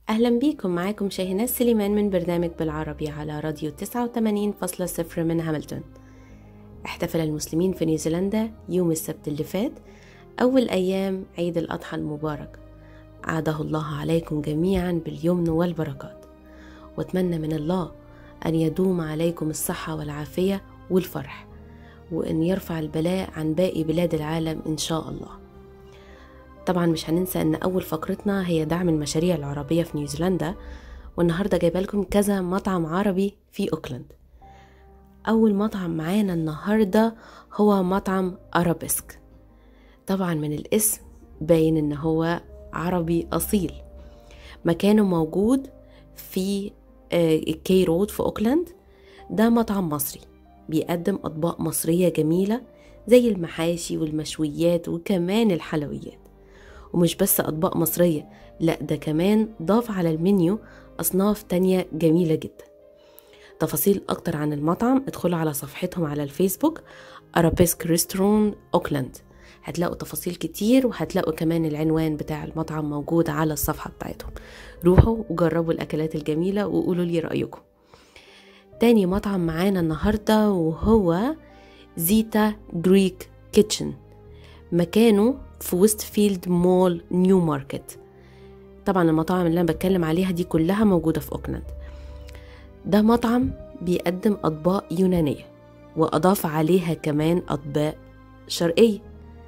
أهلا بيكم معاكم شاهناز سليمان من برنامج بالعربي على راديو 89.0 من هاملتون احتفل المسلمين في نيوزيلندا يوم السبت اللي فات أول أيام عيد الأضحى المبارك عاده الله عليكم جميعا باليمن والبركات واتمنى من الله أن يدوم عليكم الصحة والعافية والفرح وأن يرفع البلاء عن باقي بلاد العالم إن شاء الله طبعا مش هننسى ان اول فقرتنا هي دعم المشاريع العربيه في نيوزيلندا والنهارده جايبه لكم كذا مطعم عربي في اوكلاند اول مطعم معانا النهارده هو مطعم ارابيسك طبعا من الاسم باين ان هو عربي اصيل مكانه موجود في كي رود في اوكلاند ده مطعم مصري بيقدم اطباق مصريه جميله زي المحاشي والمشويات وكمان الحلويات ومش بس أطباق مصرية لا ده كمان ضاف على المنيو أصناف تانية جميلة جدا تفاصيل أكتر عن المطعم ادخلوا على صفحتهم على الفيسبوك أرابيسك ريستورون أوكلاند هتلاقوا تفاصيل كتير وهتلاقوا كمان العنوان بتاع المطعم موجود على الصفحة بتاعتهم روحوا وجربوا الأكلات الجميلة وقولوا لي رأيكم تاني مطعم معانا النهاردة وهو زيتا جريك كيتشن مكانه في ويست فيلد مول نيو ماركت طبعا المطاعم اللي انا بتكلم عليها دي كلها موجوده في اوكلاند ده مطعم بيقدم اطباق يونانيه واضاف عليها كمان اطباق شرقيه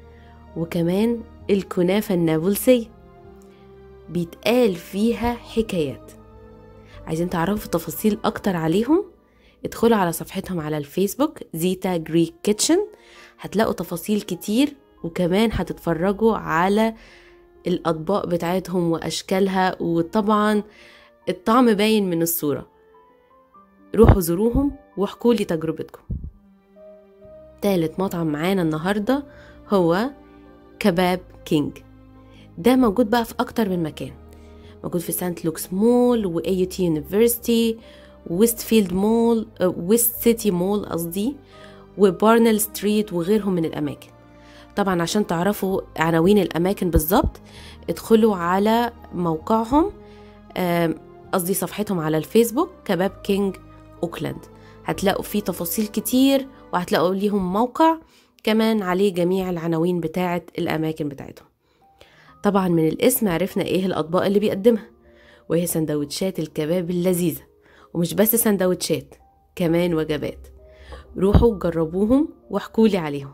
وكمان الكنافه النابلسيه بيتقال فيها حكايات عايزين تعرفوا تفاصيل اكتر عليهم ادخلوا على صفحتهم على الفيسبوك زيتا جريك كيتشن هتلاقوا تفاصيل كتير وكمان هتتفرجوا على الأطباق بتاعتهم وأشكالها وطبعا الطعم باين من الصورة روحوا زوروهم واحكوا لي تجربتكم تالت مطعم معانا النهاردة هو كباب كينج ده موجود بقى في أكتر من مكان موجود في سانت لوكس مول وأي تي يونيفرسيتي ويست فيلد مول ويست سيتي مول قصدي وبارنل ستريت وغيرهم من الأماكن طبعا عشان تعرفوا عناوين الأماكن بالظبط ادخلوا على موقعهم قصدي صفحتهم على الفيسبوك كباب كينج أوكلاند هتلاقوا فيه تفاصيل كتير وهتلاقوا ليهم موقع كمان عليه جميع العناوين بتاعة الأماكن بتاعتهم طبعا من الاسم عرفنا ايه الأطباق اللي بيقدمها وهي سندوتشات الكباب اللذيذة ومش بس سندوتشات كمان وجبات روحوا جربوهم واحكولي عليهم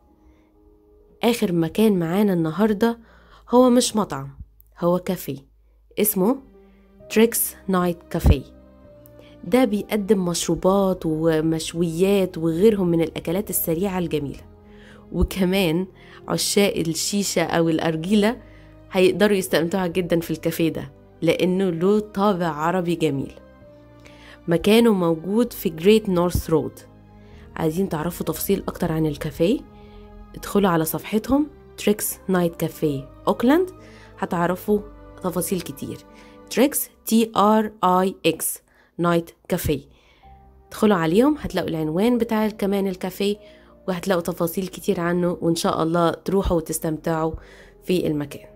آخر مكان معانا النهاردة هو مش مطعم هو كافيه اسمه تريكس نايت كافيه ده بيقدم مشروبات ومشويات وغيرهم من الأكلات السريعة الجميلة وكمان عشاق الشيشة أو الأرجيلة هيقدروا يستمتعوا جدا في الكافيه ده لأنه له طابع عربي جميل مكانه موجود في جريت نورث رود عايزين تعرفوا تفاصيل أكتر عن الكافيه ادخلوا على صفحتهم تريكس نايت كافيه اوكلاند هتعرفوا تفاصيل كتير تريكس تي ار اي اكس نايت كافيه ادخلوا عليهم هتلاقوا العنوان بتاع كمان الكافيه وهتلاقوا تفاصيل كتير عنه وان شاء الله تروحوا وتستمتعوا في المكان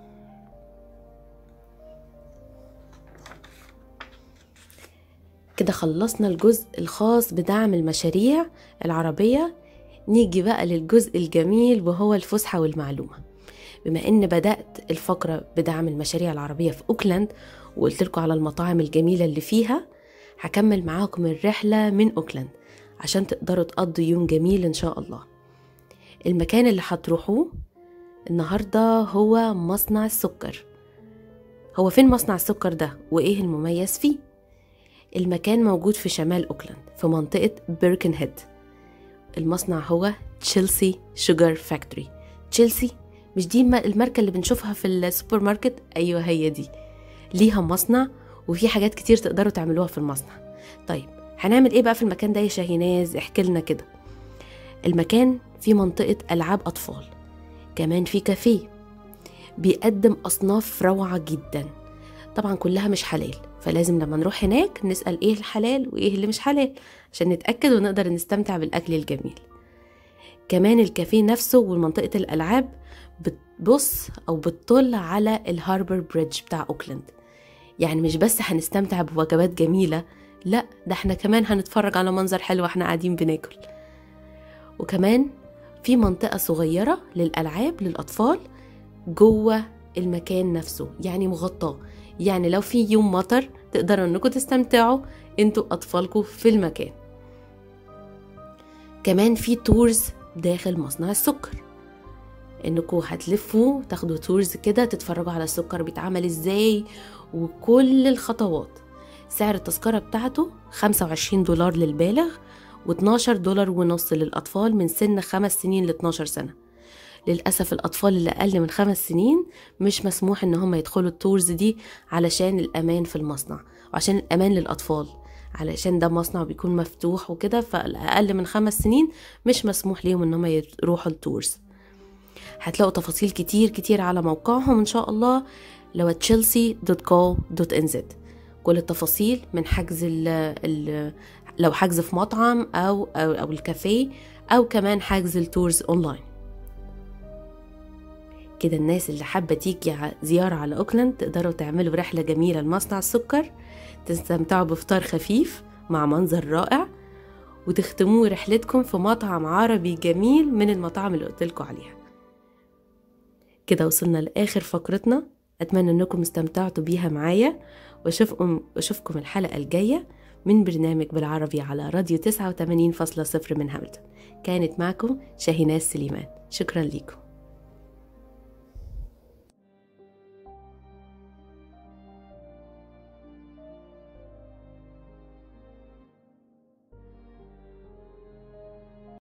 كده خلصنا الجزء الخاص بدعم المشاريع العربية نيجي بقى للجزء الجميل وهو الفسحة والمعلومة بما ان بدأت الفقرة بدعم المشاريع العربية في اوكلاند وقلت لكم على المطاعم الجميلة اللي فيها هكمل معاكم الرحلة من اوكلاند عشان تقدروا تقضوا يوم جميل ان شاء الله المكان اللي هتروحوه النهاردة هو مصنع السكر هو فين مصنع السكر ده وايه المميز فيه المكان موجود في شمال اوكلاند في منطقة بيركن هيد المصنع هو تشيلسي شوجر فاكتوري تشيلسي مش دي الماركة اللي بنشوفها في السوبر ماركت أيوة هي دي ليها مصنع وفي حاجات كتير تقدروا تعملوها في المصنع طيب هنعمل ايه بقى في المكان ده يا شاهيناز احكي لنا كده المكان فيه منطقة ألعاب أطفال كمان في كافيه بيقدم أصناف روعة جدا طبعا كلها مش حلال فلازم لما نروح هناك نسأل ايه الحلال وايه اللي مش حلال عشان نتأكد ونقدر نستمتع بالأكل الجميل كمان الكافيه نفسه ومنطقة الألعاب بتبص أو بتطل على الهاربر بريدج بتاع أوكلاند يعني مش بس هنستمتع بوجبات جميلة لا ده احنا كمان هنتفرج على منظر حلو واحنا قاعدين بناكل وكمان في منطقة صغيرة للألعاب للأطفال جوه المكان نفسه يعني مغطاه يعني لو في يوم مطر تقدروا انكم تستمتعوا انتوا اطفالكم في المكان كمان في تورز داخل مصنع السكر انكم هتلفوا تاخدوا تورز كده تتفرجوا على السكر بيتعمل ازاي وكل الخطوات سعر التذكرة بتاعته 25 دولار للبالغ و12 دولار ونص للأطفال من سن خمس سنين ل 12 سنة للأسف الأطفال اللي أقل من خمس سنين مش مسموح إن هم يدخلوا التورز دي علشان الأمان في المصنع وعشان الأمان للأطفال علشان ده مصنع بيكون مفتوح وكده فالأقل من خمس سنين مش مسموح ليهم إن هم يروحوا التورز هتلاقوا تفاصيل كتير كتير على موقعهم إن شاء الله لو chelsea.co.nz كل التفاصيل من حجز ال ال لو حجز في مطعم أو أو, أو الكافيه أو كمان حجز التورز أونلاين كده الناس اللي حابة تيجي زيارة على أوكلاند تقدروا تعملوا رحلة جميلة لمصنع السكر تستمتعوا بفطار خفيف مع منظر رائع وتختموا رحلتكم في مطعم عربي جميل من المطاعم اللي قلتلكوا عليها كده وصلنا لآخر فقرتنا أتمنى أنكم استمتعتوا بيها معايا وأشوفكم, وأشوفكم الحلقة الجاية من برنامج بالعربي على راديو 89.0 من هاملتون كانت معكم شاهيناز سليمان شكرا لكم